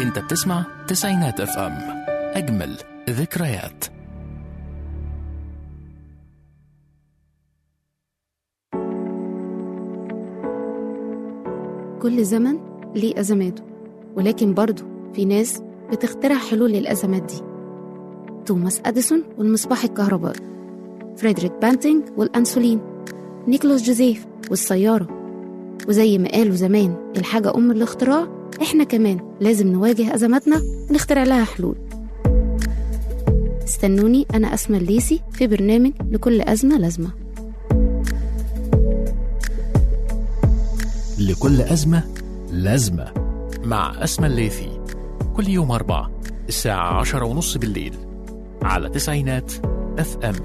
انت بتسمع تسعينات اف ام اجمل ذكريات كل زمن ليه أزماته ولكن برضه في ناس بتخترع حلول للأزمات دي توماس أديسون والمصباح الكهربائي فريدريك بانتينج والأنسولين نيكولاس جوزيف والسيارة وزي ما قالوا زمان الحاجة أم الاختراع إحنا كمان لازم نواجه أزماتنا ونخترع لها حلول استنوني أنا أسمى الليسي في برنامج لكل أزمة لازمة لكل أزمة لازمة مع أسمى الليثي كل يوم أربعة الساعة عشرة ونص بالليل على تسعينات اف ام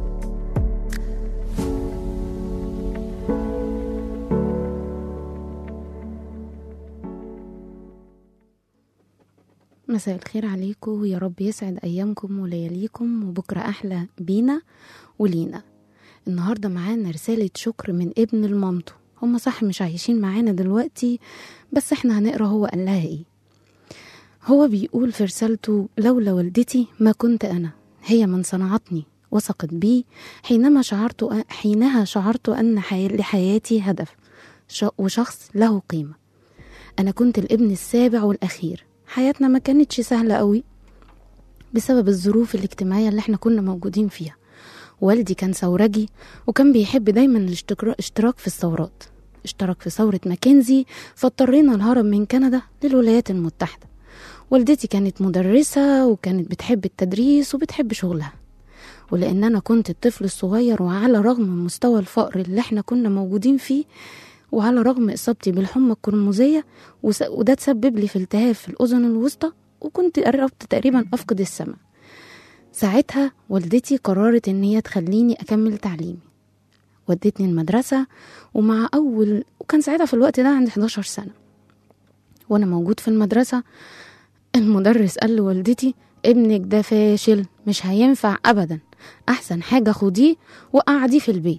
مساء الخير عليكم ويا رب يسعد أيامكم ولياليكم وبكرة أحلى بينا ولينا النهاردة معانا رسالة شكر من ابن لمامته هما صح مش عايشين معانا دلوقتي بس احنا هنقرا هو قال لها ايه هو بيقول في رسالته لولا والدتي ما كنت أنا هي من صنعتني وثقت بي حينما شعرت حينها شعرت أن حي... لحياتي هدف ش... وشخص له قيمة أنا كنت الابن السابع والأخير حياتنا ما كانتش سهلة قوي بسبب الظروف الاجتماعية اللي احنا كنا موجودين فيها والدي كان ثورجي وكان بيحب دايما الاشتراك في الثورات اشترك في ثورة ماكنزي فاضطرينا الهرب من كندا للولايات المتحدة والدتي كانت مدرسة وكانت بتحب التدريس وبتحب شغلها ولأن أنا كنت الطفل الصغير وعلى رغم مستوى الفقر اللي احنا كنا موجودين فيه وعلى رغم إصابتي بالحمى القرمزية وده تسبب لي في التهاب في الأذن الوسطى وكنت قربت تقريبا أفقد السمع ساعتها والدتي قررت إن هي تخليني أكمل تعليمي ودتني المدرسة ومع أول وكان ساعتها في الوقت ده عندي 11 سنة وأنا موجود في المدرسة المدرس قال لوالدتي ابنك ده فاشل مش هينفع أبدا أحسن حاجة خديه وقعديه في البيت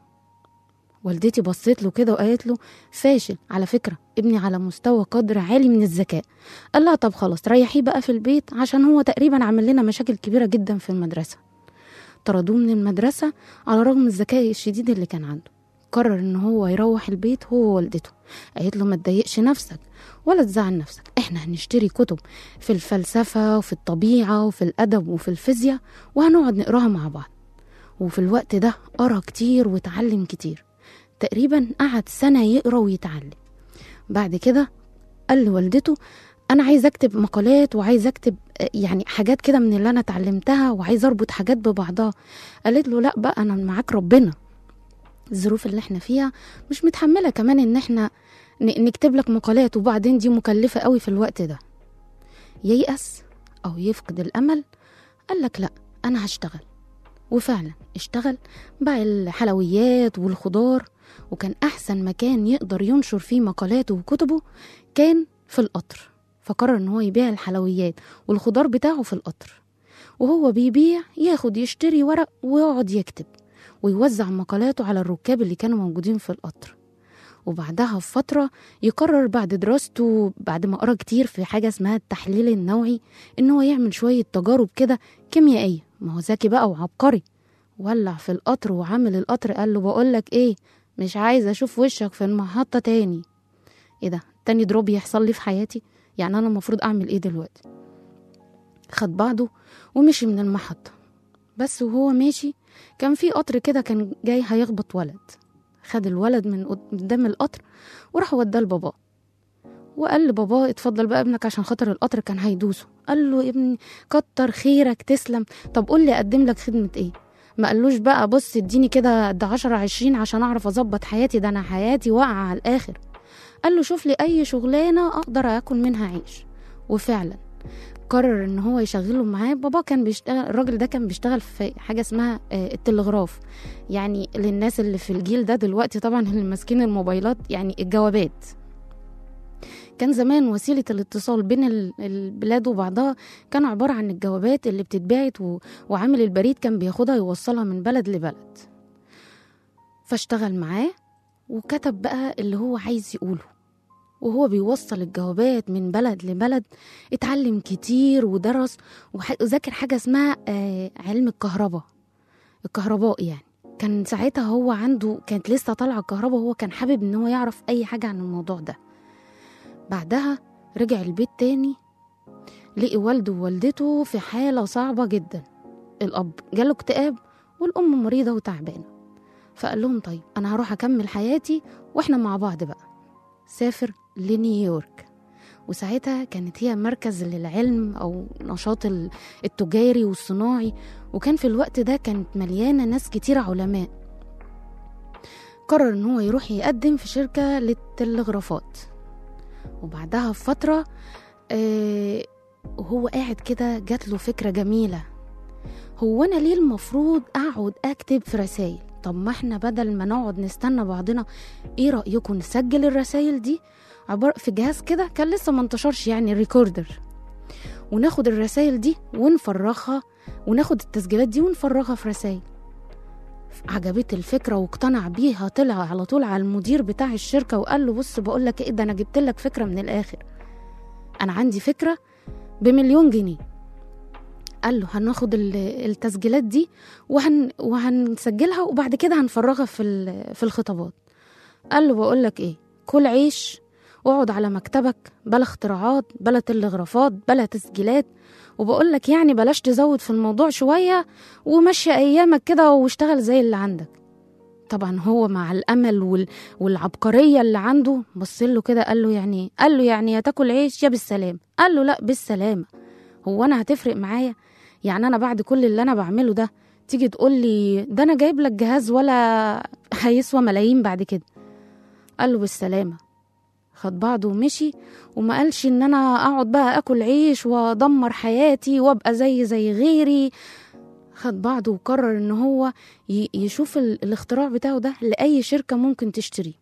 والدتي بصيت له كده وقالت له فاشل على فكرة ابني على مستوى قدر عالي من الذكاء قال لها طب خلاص ريحيه بقى في البيت عشان هو تقريبا عمل لنا مشاكل كبيرة جدا في المدرسة طردوه من المدرسة على رغم الذكاء الشديد اللي كان عنده قرر ان هو يروح البيت هو ووالدته قالت له ما تضايقش نفسك ولا تزعل نفسك احنا هنشتري كتب في الفلسفة وفي الطبيعة وفي الأدب وفي الفيزياء وهنقعد نقراها مع بعض وفي الوقت ده قرا كتير وتعلم كتير تقريبا قعد سنة يقرا ويتعلم بعد كده قال لوالدته انا عايز اكتب مقالات وعايز اكتب يعني حاجات كده من اللي انا اتعلمتها وعايز اربط حاجات ببعضها قالت له لا بقى انا معاك ربنا الظروف اللي احنا فيها مش متحمله كمان ان احنا نكتب لك مقالات وبعدين دي مكلفه قوي في الوقت ده ييأس او يفقد الامل قال لك لا انا هشتغل وفعلا اشتغل باع الحلويات والخضار وكان احسن مكان يقدر ينشر فيه مقالاته وكتبه كان في القطر فقرر ان هو يبيع الحلويات والخضار بتاعه في القطر وهو بيبيع ياخد يشتري ورق ويقعد يكتب ويوزع مقالاته على الركاب اللي كانوا موجودين في القطر وبعدها بفترة يقرر بعد دراسته بعد ما قرا كتير في حاجة اسمها التحليل النوعي إن هو يعمل شوية تجارب كده كيميائية ما هو ذكي بقى وعبقري ولع في القطر وعامل القطر قال له بقولك ايه مش عايز اشوف وشك في المحطة تاني ايه ده تاني دروب يحصل لي في حياتي يعني انا المفروض اعمل ايه دلوقتي خد بعضه ومشي من المحطة بس وهو ماشي كان في قطر كده كان جاي هيخبط ولد خد الولد من قدام القطر وراح وداه لباباه وقال لباباه اتفضل بقى ابنك عشان خاطر القطر كان هيدوسه قال له ابني كتر خيرك تسلم طب قول لي اقدم لك خدمة ايه ما قالوش بقى بص اديني كده قد عشرة عشرين عشان اعرف اظبط حياتي ده انا حياتي واقعة على الاخر قال له شوف لي اي شغلانة اقدر اكل منها عيش وفعلا قرر ان هو يشغله معاه بابا كان بيشتغل الراجل ده كان بيشتغل في حاجه اسمها التلغراف يعني للناس اللي في الجيل ده دلوقتي طبعا اللي ماسكين الموبايلات يعني الجوابات كان زمان وسيلة الاتصال بين البلاد وبعضها كان عبارة عن الجوابات اللي بتتبعت وعامل البريد كان بياخدها يوصلها من بلد لبلد فاشتغل معاه وكتب بقى اللي هو عايز يقوله وهو بيوصل الجوابات من بلد لبلد اتعلم كتير ودرس وح- وذاكر حاجة اسمها آه، علم الكهرباء الكهرباء يعني كان ساعتها هو عنده كانت لسه طالعة الكهرباء وهو كان حابب ان هو يعرف اي حاجة عن الموضوع ده بعدها رجع البيت تاني لقي والده ووالدته في حالة صعبة جدا الأب جاله اكتئاب والأم مريضة وتعبانة فقال لهم طيب أنا هروح أكمل حياتي وإحنا مع بعض بقى سافر لنيويورك وساعتها كانت هي مركز للعلم أو نشاط ال- التجاري والصناعي وكان في الوقت ده كانت مليانة ناس كتير علماء قرر إن هو يروح يقدم في شركة للتلغرافات وبعدها بفترة آه وهو قاعد كده جات له فكرة جميلة هو أنا ليه المفروض أقعد أكتب في رسايل طب ما احنا بدل ما نقعد نستنى بعضنا ايه رأيكم نسجل الرسايل دي عبارة في جهاز كده كان لسه ما انتشرش يعني ريكوردر وناخد الرسايل دي ونفرغها وناخد التسجيلات دي ونفرغها في رسايل عجبت الفكرة واقتنع بيها طلع على طول على المدير بتاع الشركة وقال له بص بقول لك ايه ده انا جبت لك فكرة من الآخر انا عندي فكرة بمليون جنيه قال له هناخد ال- التسجيلات دي وهن وهنسجلها وبعد كده هنفرغها في ال- في الخطابات قال له بقول لك ايه كل عيش واقعد على مكتبك بلا اختراعات بلا تلغرافات بلا تسجيلات وبقول لك يعني بلاش تزود في الموضوع شوية ومشي أيامك كده واشتغل زي اللي عندك طبعا هو مع الأمل وال... والعبقرية اللي عنده بصله كده قال له يعني إيه؟ قال له يعني يا تاكل عيش يا بالسلام قال له لا بالسلامة هو أنا هتفرق معايا يعني أنا بعد كل اللي أنا بعمله ده تيجي تقول لي ده أنا جايب لك جهاز ولا هيسوى ملايين بعد كده قال له بالسلامة خد بعضه ومشي وما قالش ان انا اقعد بقى اكل عيش وادمر حياتي وابقى زي زي غيري خد بعضه وقرر ان هو ي- يشوف ال- الاختراع بتاعه ده لاي شركة ممكن تشتريه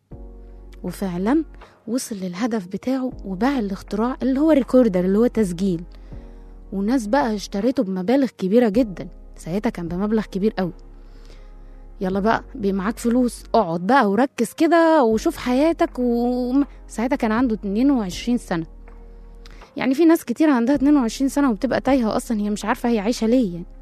وفعلا وصل للهدف بتاعه وباع الاختراع اللي هو ريكوردر اللي هو تسجيل وناس بقى اشتريته بمبالغ كبيرة جدا ساعتها كان بمبلغ كبير قوي يلا بقى بي معاك فلوس اقعد بقى وركز كده وشوف حياتك وساعتها كان عنده 22 سنة يعني في ناس كتير عندها 22 سنة وبتبقى تايهة أصلا هي مش عارفة هي عايشة ليه يعني.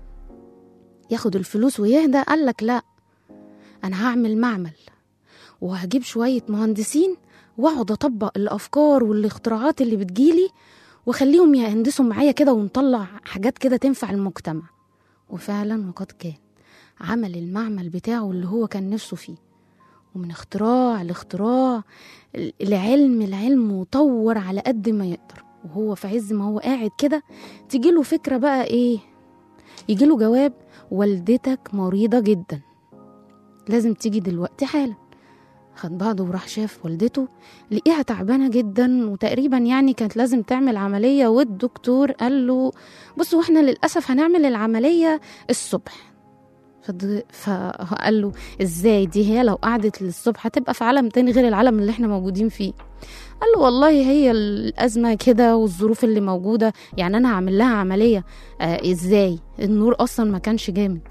ياخد الفلوس ويهدى قالك لا أنا هعمل معمل وهجيب شوية مهندسين واقعد أطبق الأفكار والاختراعات اللي بتجيلي واخليهم يهندسوا معايا كده ونطلع حاجات كده تنفع المجتمع وفعلا وقد كان عمل المعمل بتاعه اللي هو كان نفسه فيه ومن اختراع لاختراع العلم العلم وطور على قد ما يقدر وهو في عز ما هو قاعد كده تجيله فكرة بقى ايه يجيله جواب والدتك مريضة جدا لازم تيجي دلوقتي حالا خد بعضه وراح شاف والدته لقيها تعبانة جدا وتقريبا يعني كانت لازم تعمل عملية والدكتور قال له بص واحنا للأسف هنعمل العملية الصبح فد- فقال له ازاي دي هي لو قعدت للصبح هتبقى في عالم تاني غير العالم اللي احنا موجودين فيه قال له والله هي الأزمة كده والظروف اللي موجودة يعني أنا هعمل لها عملية آه إزاي النور أصلا ما كانش جامد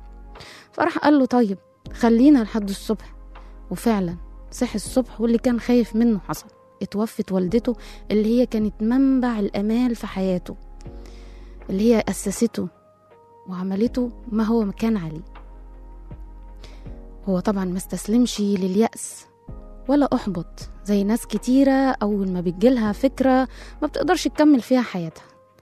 فراح قال له طيب خلينا لحد الصبح وفعلا صحي الصبح واللي كان خايف منه حصل اتوفت والدته اللي هي كانت منبع الأمال في حياته اللي هي أسسته وعملته ما هو كان عليه هو طبعا ما استسلمش لليأس ولا أحبط زي ناس كتيرة أول ما بتجيلها فكرة ما بتقدرش تكمل فيها حياتها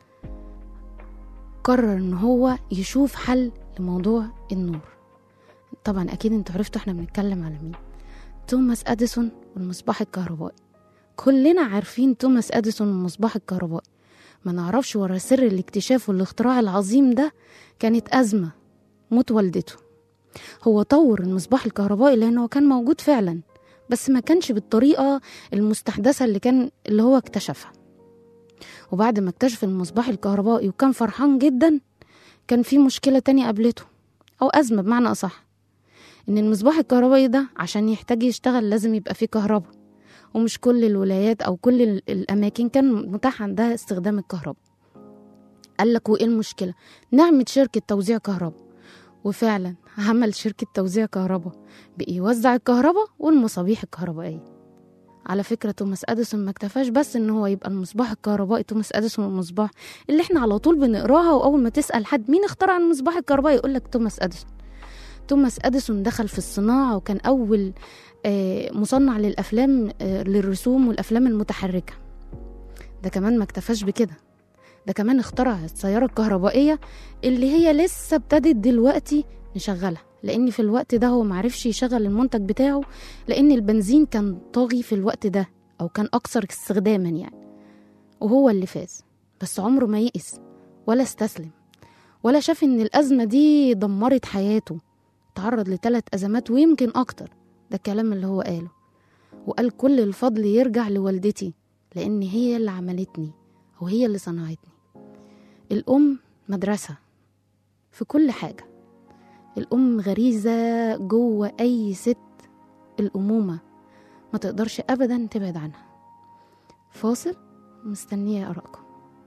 قرر إن هو يشوف حل لموضوع النور طبعا أكيد انتوا عرفتوا احنا بنتكلم على مين توماس أديسون والمصباح الكهربائي كلنا عارفين توماس أديسون والمصباح الكهربائي ما نعرفش ورا سر الاكتشاف والاختراع العظيم ده كانت أزمة موت والدته هو طور المصباح الكهربائي لأنه كان موجود فعلا بس ما كانش بالطريقة المستحدثة اللي كان اللي هو اكتشفها وبعد ما اكتشف المصباح الكهربائي وكان فرحان جدا كان في مشكلة تانية قابلته أو أزمة بمعنى أصح إن المصباح الكهربائي ده عشان يحتاج يشتغل لازم يبقى فيه كهرباء ومش كل الولايات أو كل ال- الأماكن كان متاح عندها استخدام الكهرباء قال لك وإيه المشكلة نعمل شركة توزيع كهرباء وفعلا عمل شركة توزيع كهرباء بقي يوزع الكهرباء والمصابيح الكهربائية على فكرة توماس أديسون ما اكتفاش بس إن هو يبقى المصباح الكهربائي توماس أديسون المصباح اللي احنا على طول بنقراها وأول ما تسأل حد مين اخترع المصباح الكهربائي يقول لك توماس أديسون توماس أديسون دخل في الصناعة وكان أول آه، مصنع للأفلام آه، للرسوم والأفلام المتحركة ده كمان ما اكتفاش بكده ده كمان اخترع السيارة الكهربائية اللي هي لسه ابتدت دلوقتي نشغلها لأن في الوقت ده هو معرفش يشغل المنتج بتاعه لأن البنزين كان طاغي في الوقت ده أو كان أكثر استخداما يعني وهو اللي فاز بس عمره ما يئس ولا استسلم ولا شاف إن الأزمة دي دمرت حياته تعرض لثلاث أزمات ويمكن أكتر ده الكلام اللي هو قاله وقال كل الفضل يرجع لوالدتي لأن هي اللي عملتني وهي اللي صنعتني الأم مدرسة في كل حاجة الأم غريزة جوه أي ست الأمومة ما تقدرش أبدا تبعد عنها فاصل مستنية أراءكم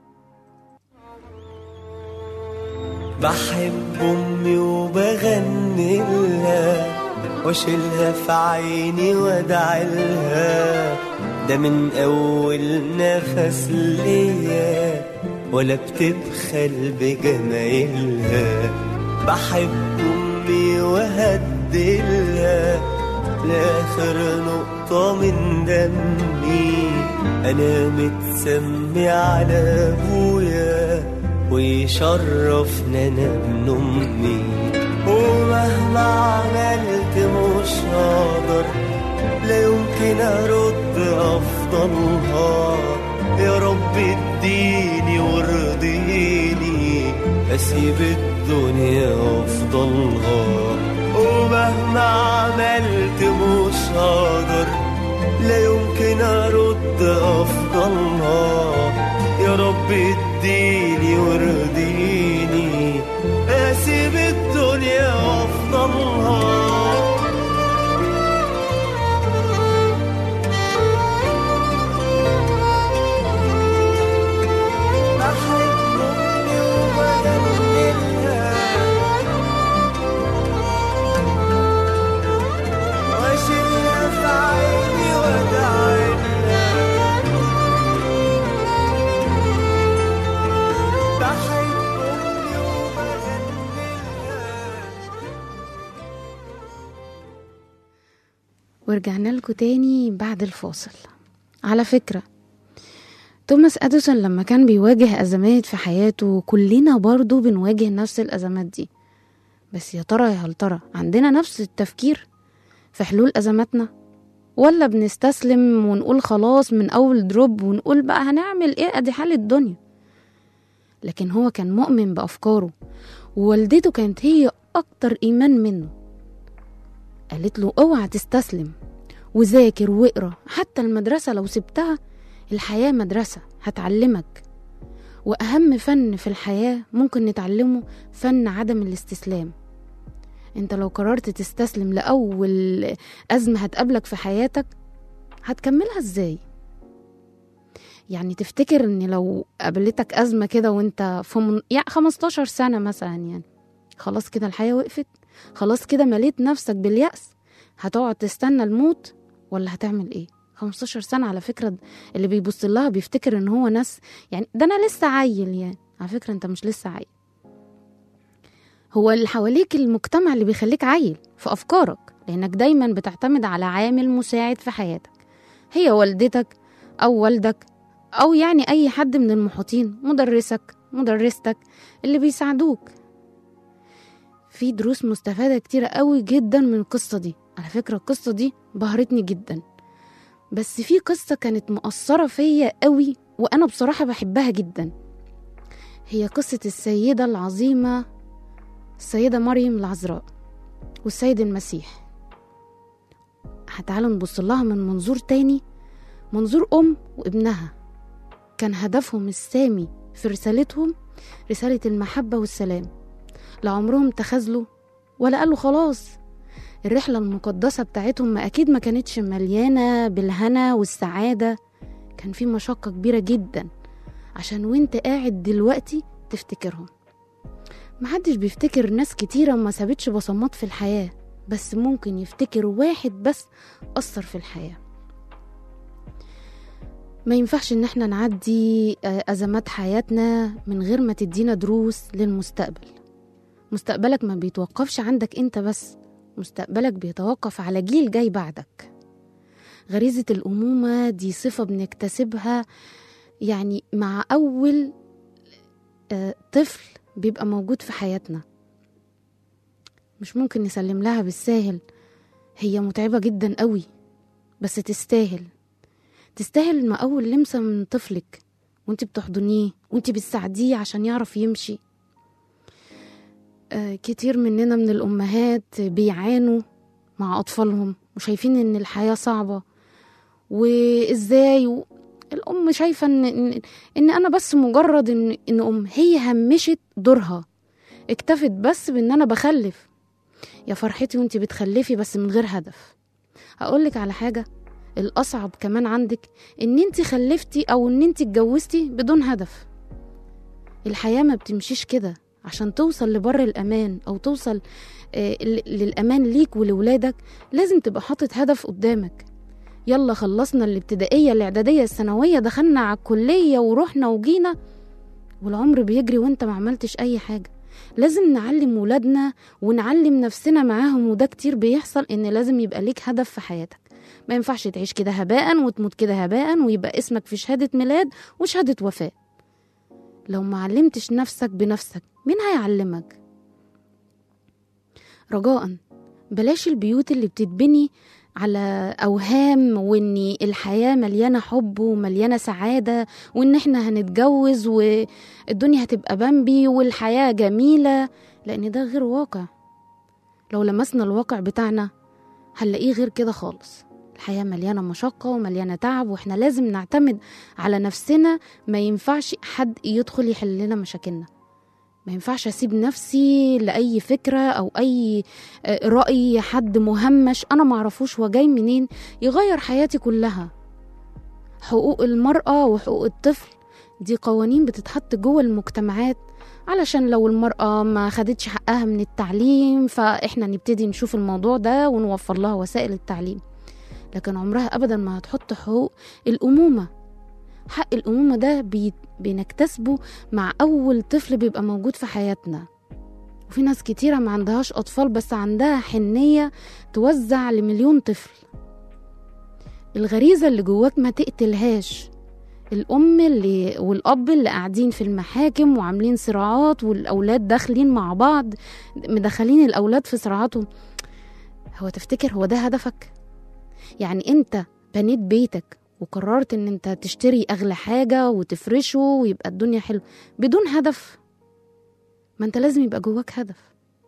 بحب امي وبغني لها واشيلها في عيني وادعي لها ده من اول نفس ليا ولا بتبخل بجمايلها بحب امي وهدلها لاخر نقطة من دمي انا متسمي على ابويا ويشرفنا انا ابن امي ومهما عملت مش هقدر لا يمكن ارد افضلها يا رب اديني وارضيني اسيب الدنيا وافضلها ومهما عملت مش هقدر لا يمكن ارد افضلها يا رب اديني وارضيني اسيب الدنيا وافضلها بحب امي وبدللها واشيلها في عيني وادعي لها بحب امي وبغنيلها ورجعنا لكم تاني بعد الفاصل على فكرة توماس أديسون لما كان بيواجه أزمات في حياته كلنا برضو بنواجه نفس الأزمات دي بس يا ترى يا هل ترى عندنا نفس التفكير في حلول أزماتنا ولا بنستسلم ونقول خلاص من أول دروب ونقول بقى هنعمل إيه أدي حال الدنيا لكن هو كان مؤمن بأفكاره ووالدته كانت هي أكتر إيمان منه قالت له اوعى تستسلم وذاكر واقرا حتى المدرسة لو سبتها الحياة مدرسة هتعلمك وأهم فن في الحياة ممكن نتعلمه فن عدم الاستسلام انت لو قررت تستسلم لأول أزمة هتقابلك في حياتك هتكملها ازاي يعني تفتكر ان لو قابلتك أزمة كده وانت في من... يعني 15 سنة مثلا يعني خلاص كده الحياة وقفت خلاص كده مليت نفسك باليأس هتقعد تستنى الموت ولا هتعمل ايه 15 سنة على فكرة اللي بيبص لها بيفتكر ان هو ناس يعني ده انا لسه عيل يعني على فكرة انت مش لسه عيل هو اللي حواليك المجتمع اللي بيخليك عيل في افكارك لانك دايما بتعتمد على عامل مساعد في حياتك هي والدتك او والدك او يعني اي حد من المحيطين مدرسك مدرستك اللي بيساعدوك في دروس مستفادة كتيرة قوي جدا من القصة دي على فكرة القصة دي بهرتني جدا بس في قصة كانت مؤثرة فيا قوي وأنا بصراحة بحبها جدا هي قصة السيدة العظيمة السيدة مريم العذراء والسيد المسيح تعالوا نبص لها من منظور تاني منظور أم وابنها كان هدفهم السامي في رسالتهم رسالة المحبة والسلام لا عمرهم تخاذلوا ولا قالوا خلاص الرحلة المقدسة بتاعتهم ما أكيد ما كانتش مليانة بالهنا والسعادة كان في مشقة كبيرة جدا عشان وانت قاعد دلوقتي تفتكرهم محدش بيفتكر ناس كتيرة ما سابتش بصمات في الحياة بس ممكن يفتكر واحد بس أثر في الحياة ما ينفعش ان احنا نعدي آه، ازمات حياتنا من غير ما تدينا دروس للمستقبل مستقبلك ما بيتوقفش عندك انت بس مستقبلك بيتوقف على جيل جاي بعدك غريزة الأمومة دي صفة بنكتسبها يعني مع أول آه، طفل بيبقى موجود في حياتنا مش ممكن نسلم لها بالساهل هي متعبة جدا قوي بس تستاهل تستاهل ما أول لمسة من طفلك وانت بتحضنيه وانت بتساعديه عشان يعرف يمشي آه، كتير مننا من الأمهات بيعانوا مع أطفالهم وشايفين إن الحياة صعبة وإزاي و... الأم شايفة إن, إن, إن أنا بس مجرد إن, إن أم هي همشت دورها اكتفت بس بإن أنا بخلف يا فرحتي وانت بتخلفي بس من غير هدف أقولك على حاجة الأصعب كمان عندك إن انت خلفتي أو إن انت اتجوزتي بدون هدف الحياة ما بتمشيش كده عشان توصل لبر الأمان أو توصل آه، ل- للأمان ليك ولولادك لازم تبقى حاطط هدف قدامك يلا خلصنا الابتدائية الإعدادية الثانوية دخلنا على الكلية ورحنا وجينا والعمر بيجري وانت ما عملتش أي حاجة لازم نعلم ولادنا ونعلم نفسنا معاهم وده كتير بيحصل إن لازم يبقى ليك هدف في حياتك ما ينفعش تعيش كده هباء وتموت كده هباء ويبقى اسمك في شهادة ميلاد وشهادة وفاة لو ما علمتش نفسك بنفسك مين هيعلمك رجاء بلاش البيوت اللي بتتبني على أوهام وإن الحياة مليانة حب ومليانة سعادة وإن إحنا هنتجوز والدنيا هتبقى بامبي والحياة جميلة لأن ده غير واقع لو لمسنا الواقع بتاعنا هنلاقيه غير كده خالص الحياة مليانة مشقة ومليانة تعب وإحنا لازم نعتمد على نفسنا ما ينفعش حد يدخل يحل لنا مشاكلنا ما ينفعش أسيب نفسي لأي فكرة أو أي آه، رأي حد مهمش أنا معرفوش هو جاي منين يغير حياتي كلها حقوق المرأة وحقوق الطفل دي قوانين بتتحط جوه المجتمعات علشان لو المرأة ما خدتش حقها من التعليم فإحنا نبتدي نشوف الموضوع ده ونوفر لها وسائل التعليم لكن عمرها أبدا ما هتحط حقوق الأمومة حق الأمومة ده بي... بنكتسبه مع أول طفل بيبقى موجود في حياتنا وفي ناس كتيرة ما عندهاش أطفال بس عندها حنية توزع لمليون طفل الغريزة اللي جواك ما تقتلهاش الأم اللي والأب اللي قاعدين في المحاكم وعاملين صراعات والأولاد داخلين مع بعض مدخلين الأولاد في صراعاتهم هو تفتكر هو ده هدفك؟ يعني أنت بنيت بيتك وقررت ان انت تشتري اغلى حاجة وتفرشه ويبقى الدنيا حلوة بدون هدف ما انت لازم يبقى جواك هدف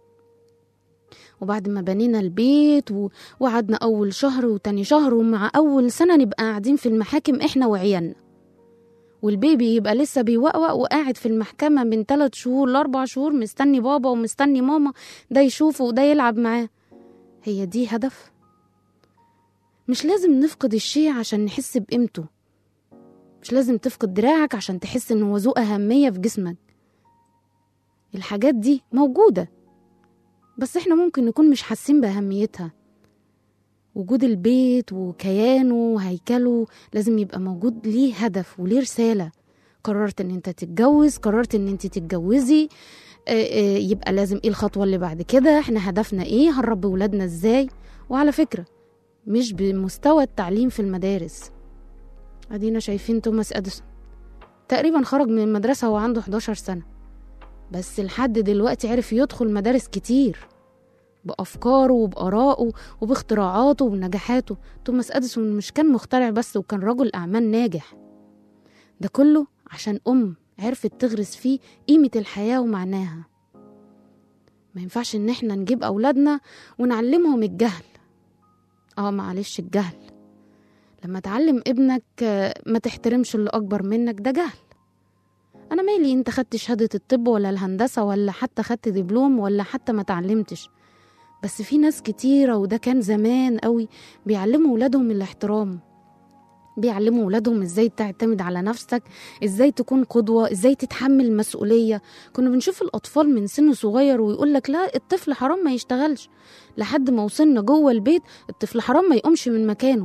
وبعد ما بنينا البيت و- وقعدنا اول شهر وتاني شهر ومع اول سنة نبقى قاعدين في المحاكم احنا وعيالنا والبيبي يبقى لسه بيوقوق وقاعد في المحكمة من ثلاث شهور لأربع شهور مستني بابا ومستني ماما ده يشوفه وده يلعب معاه هي دي هدف مش لازم نفقد الشيء عشان نحس بقيمته مش لازم تفقد دراعك عشان تحس انه ذو أهمية في جسمك الحاجات دي موجودة بس احنا ممكن نكون مش حاسين بأهميتها وجود البيت وكيانه وهيكله لازم يبقى موجود ليه هدف وليه رسالة قررت ان انت تتجوز قررت ان انت تتجوزي آه، آه، يبقى لازم ايه الخطوة اللي بعد كده احنا هدفنا ايه هنربي ولادنا ازاي وعلى فكرة مش بمستوى التعليم في المدارس ادينا شايفين توماس اديسون تقريبا خرج من المدرسة وهو عنده 11 سنة بس لحد دلوقتي عرف يدخل مدارس كتير بأفكاره وبآرائه وباختراعاته وبنجاحاته توماس أديسون مش كان مخترع بس وكان رجل أعمال ناجح ده كله عشان أم عرفت تغرس فيه قيمة الحياة ومعناها ما ينفعش إن احنا نجيب أولادنا ونعلمهم الجهل اه معلش الجهل لما تعلم ابنك آه، ما تحترمش اللي أكبر منك ده جهل أنا مالي أنت خدت شهادة الطب ولا الهندسة ولا حتى خدت دبلوم ولا حتى ما تعلمتش بس في ناس كتيرة وده كان زمان قوي بيعلموا ولادهم الاحترام بيعلموا ولادهم ازاي تعتمد على نفسك ازاي تكون قدوة ازاي تتحمل المسؤولية كنا بنشوف الأطفال من سن صغير ويقول لك لا الطفل حرام ما يشتغلش لحد ما وصلنا جوه البيت الطفل حرام ما يقومش من مكانه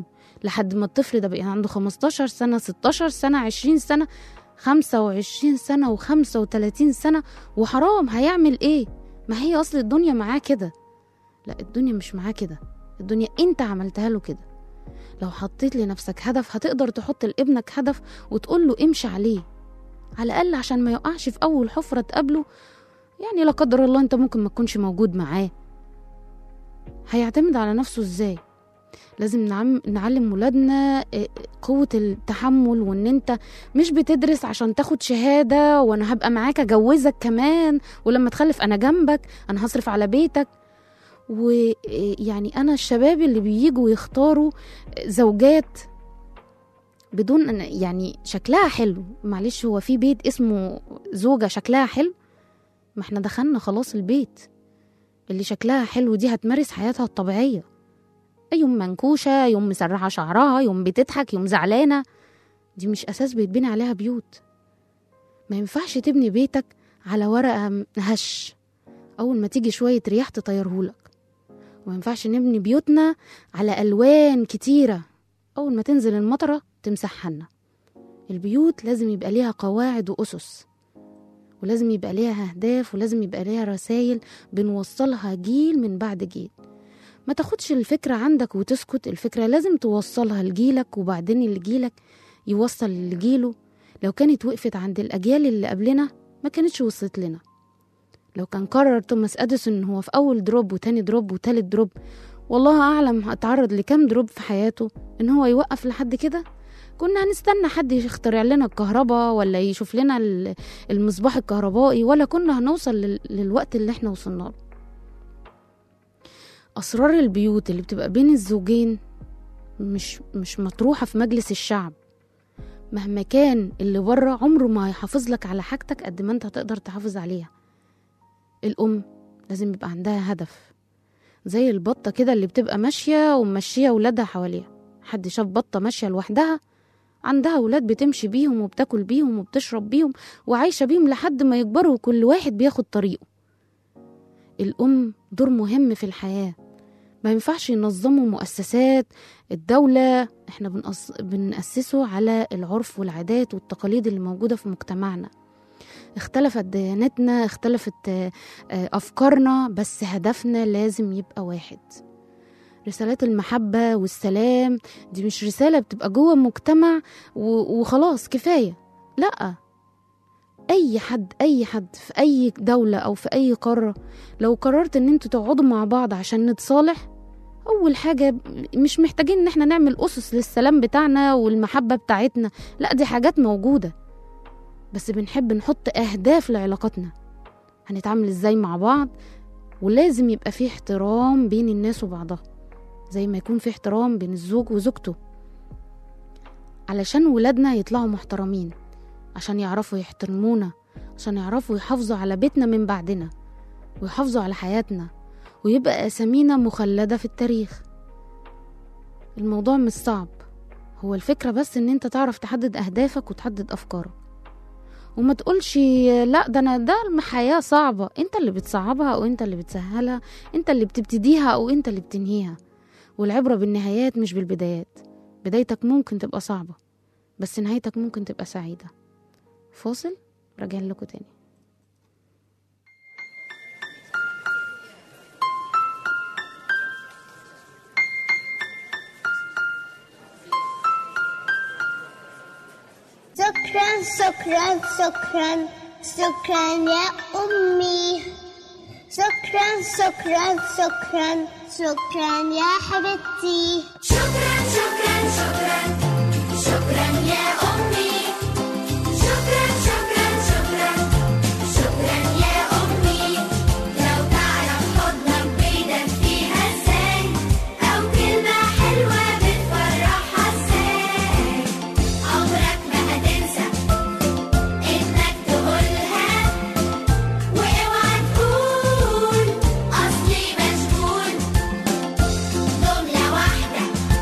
لحد ما الطفل ده بقى عنده 15 سنة 16 سنة 20 سنة 25 سنة و35 سنة وحرام هيعمل ايه ما هي اصل الدنيا معاه كده لا الدنيا مش معاه كده الدنيا انت عملتها له كده لو حطيت لنفسك هدف هتقدر تحط لابنك هدف وتقول له امشي عليه على الاقل عشان ما يقعش في اول حفرة تقابله يعني لا قدر الله انت ممكن ما تكونش موجود معاه هيعتمد على نفسه ازاي لازم نعم نعلم ولادنا آه، قوة التحمل وان انت مش بتدرس عشان تاخد شهادة وانا هبقى معاك اجوزك كمان ولما تخلف انا جنبك انا هصرف على بيتك ويعني انا الشباب اللي بييجوا يختاروا زوجات بدون أن يعني شكلها حلو معلش هو في بيت اسمه زوجة شكلها حلو ما احنا دخلنا خلاص البيت اللي شكلها حلو دي هتمارس حياتها الطبيعية يوم منكوشة يوم مسرحة شعرها يوم بتضحك يوم زعلانة دي مش أساس بيتبني عليها بيوت ما ينفعش تبني بيتك على ورقة هش أول ما تيجي شوية رياح تطيرهولك وما ينفعش نبني بيوتنا على ألوان كتيرة أول ما تنزل المطرة تمسحها لنا البيوت لازم يبقى ليها قواعد وأسس ولازم يبقى ليها أهداف ولازم يبقى ليها رسائل بنوصلها جيل من بعد جيل ما تاخدش الفكرة عندك وتسكت الفكرة لازم توصلها لجيلك وبعدين اللي جيلك يوصل لجيله لو كانت وقفت عند الأجيال اللي قبلنا ما كانتش وصلت لنا لو كان قرر توماس أديسون إن هو في أول دروب وتاني دروب وتالت دروب والله أعلم هتعرض لكام دروب في حياته إن هو يوقف لحد كده كنا هنستنى حد يخترع لنا الكهرباء ولا يشوف لنا ال- المصباح الكهربائي ولا كنا هنوصل لل- للوقت اللي احنا وصلنا له أسرار البيوت اللي بتبقى بين الزوجين مش مش مطروحة في مجلس الشعب مهما كان اللي بره عمره ما هيحافظ لك على حاجتك قد ما انت هتقدر تحافظ عليها الأم لازم يبقى عندها هدف زي البطة كده اللي بتبقى ماشية وماشية ولادها حواليها حد شاف بطة ماشية لوحدها عندها ولاد بتمشي بيهم وبتاكل بيهم وبتشرب بيهم وعايشة بيهم لحد ما يكبروا وكل واحد بياخد طريقه الأم دور مهم في الحياة ما ينفعش ينظموا مؤسسات الدولة احنا بنأس... بنأسسه على العرف والعادات والتقاليد اللي موجودة في مجتمعنا اختلفت ديانتنا اختلفت آه، آه، أفكارنا بس هدفنا لازم يبقى واحد رسالات المحبة والسلام دي مش رسالة بتبقى جوه مجتمع و- وخلاص كفاية لأ أي حد أي حد في أي دولة أو في أي قارة لو قررت إن انتوا تقعدوا مع بعض عشان نتصالح أول حاجة مش محتاجين إن احنا نعمل أسس للسلام بتاعنا والمحبة بتاعتنا لأ دي حاجات موجودة بس بنحب نحط أهداف لعلاقاتنا هنتعامل إزاي مع بعض ولازم يبقى فيه احترام بين الناس وبعضها زي ما يكون في احترام بين الزوج وزوجته علشان ولادنا يطلعوا محترمين عشان يعرفوا يحترمونا عشان يعرفوا يحافظوا على بيتنا من بعدنا ويحافظوا على حياتنا ويبقى أسامينا مخلدة في التاريخ الموضوع مش صعب هو الفكرة بس إن أنت تعرف تحدد أهدافك وتحدد أفكارك وما تقولش لا ده أنا ده الحياة صعبة أنت اللي بتصعبها أو أنت اللي بتسهلها أنت اللي بتبتديها أو أنت اللي بتنهيها والعبرة بالنهايات مش بالبدايات بدايتك ممكن تبقى صعبة بس نهايتك ممكن تبقى سعيدة فاصل راجعين لكم تاني شكرا شكرا شكرا شكرا يا أمي شكرا شكرا شكرا شكرا يا حبيبتي شكرا شكرا شكرا شكرا يا أمي شكرا شكرا شكرا شكرا يا أمي لو تعرف حضنك بيدك فيها ازاي أو كلمة حلوة بتفرحها ازاي عمرك ما هتنسى إنك تقولها واوعى تقول أصلي مشغول جملة واحدة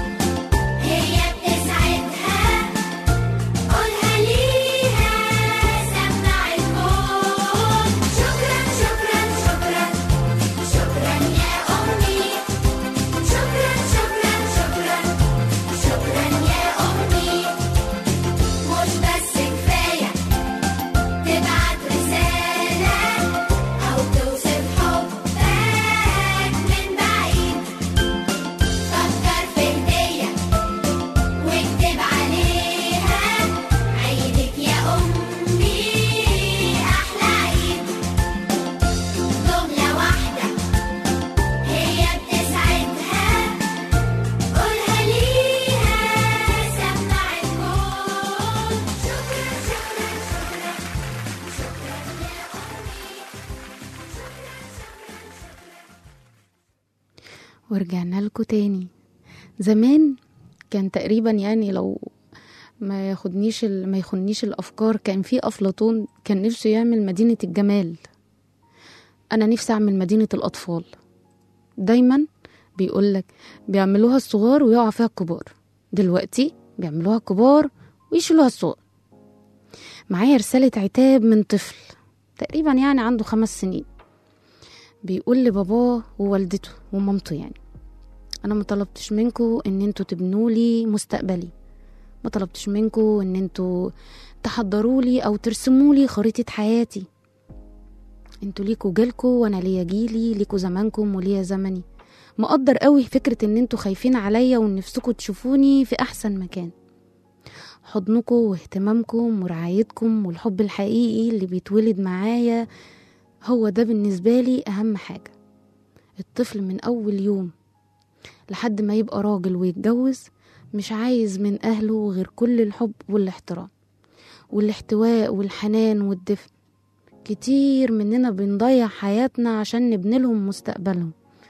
ورجعنا لكم تاني زمان كان تقريبا يعني لو ما ياخدنيش ال- ما يخنيش الافكار كان في افلاطون كان نفسه يعمل مدينه الجمال انا نفسي اعمل مدينه الاطفال دايما بيقولك بيعملوها الصغار ويقع فيها الكبار دلوقتي بيعملوها الكبار ويشيلوها الصغار معايا رسالة عتاب من طفل تقريبا يعني عنده خمس سنين بيقول لباباه ووالدته ومامته يعني انا ما طلبتش منكم ان انتوا تبنوا لي مستقبلي ما طلبتش منكم ان انتوا تحضروا لي او ترسموا لي خريطة حياتي انتوا ليكوا جيلكوا وانا ليا جيلي ليكوا زمانكم وليا زمني مقدر قوي فكرة ان انتوا خايفين عليا ونفسكوا تشوفوني في احسن مكان حضنكم واهتمامكم ورعايتكم والحب الحقيقي اللي بيتولد معايا هو ده بالنسبة لي أهم حاجة الطفل من أول يوم لحد ما يبقى راجل ويتجوز مش عايز من أهله غير كل الحب والاحترام والاحتواء والحنان والدفء كتير مننا بنضيع حياتنا عشان نبني لهم مستقبلهم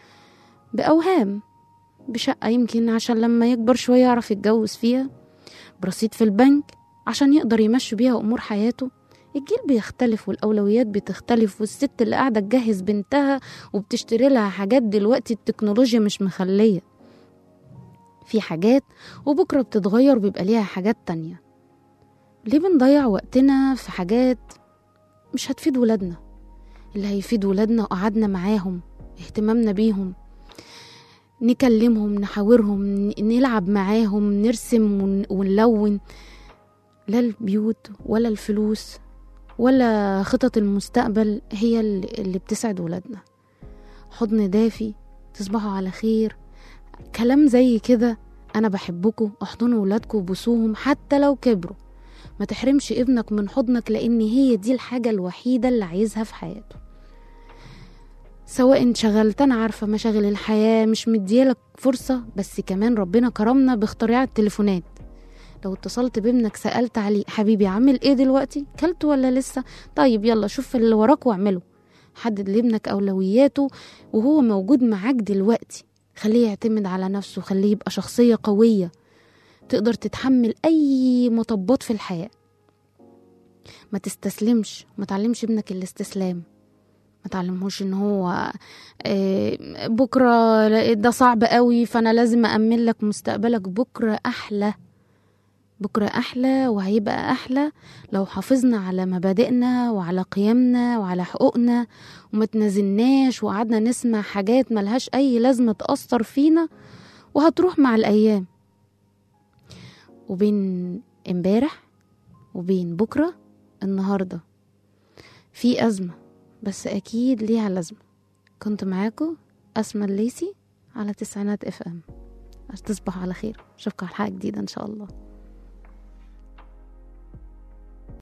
بأوهام بشقة يمكن عشان لما يكبر شوية يعرف يتجوز فيها برصيد في البنك عشان يقدر يمشي بيها أمور حياته الجيل بيختلف والأولويات بتختلف والست اللي قاعدة تجهز بنتها وبتشتري لها حاجات دلوقتي التكنولوجيا مش مخلية في حاجات وبكرة بتتغير وبيبقى ليها حاجات تانية ليه بنضيع وقتنا في حاجات مش هتفيد ولادنا اللي هيفيد ولادنا وقعدنا معاهم اهتمامنا بيهم نكلمهم نحاورهم ن- نلعب معاهم نرسم ون- ونلون لا البيوت ولا الفلوس ولا خطط المستقبل هي اللي اللي بتسعد ولادنا حضن دافي تصبحوا على خير كلام زي كده انا بحبكم احضنوا ولادكم وبوسوهم حتى لو كبروا ما تحرمش ابنك من حضنك لان هي دي الحاجة الوحيدة اللي عايزها في حياته سواء انشغلت انا عارفة مشاغل الحياة مش مديالك فرصة بس كمان ربنا كرمنا باختراع التليفونات لو اتصلت بابنك سألت عليه حبيبي عامل ايه دلوقتي كلت ولا لسه طيب يلا شوف اللي وراك واعمله حدد لابنك أولوياته وهو موجود معاك دلوقتي خليه يعتمد على نفسه خليه يبقى شخصية قوية تقدر تتحمل أي مطبات في الحياة ما تستسلمش ما تعلمش ابنك الاستسلام ما تعلمهوش ان هو آه، بكرة ده صعب قوي فانا لازم أأمن لك مستقبلك بكرة أحلى بكرة أحلى وهيبقى أحلى لو حافظنا على مبادئنا وعلى قيمنا وعلى حقوقنا وما تنازلناش وقعدنا نسمع حاجات ملهاش أي لازمة تأثر فينا وهتروح مع الأيام وبين امبارح وبين بكرة النهاردة في أزمة بس أكيد ليها لازمة كنت معاكم أسمى الليسي على تسعينات اف ام تصبحوا على خير اشوفكم على حلقة جديدة ان شاء الله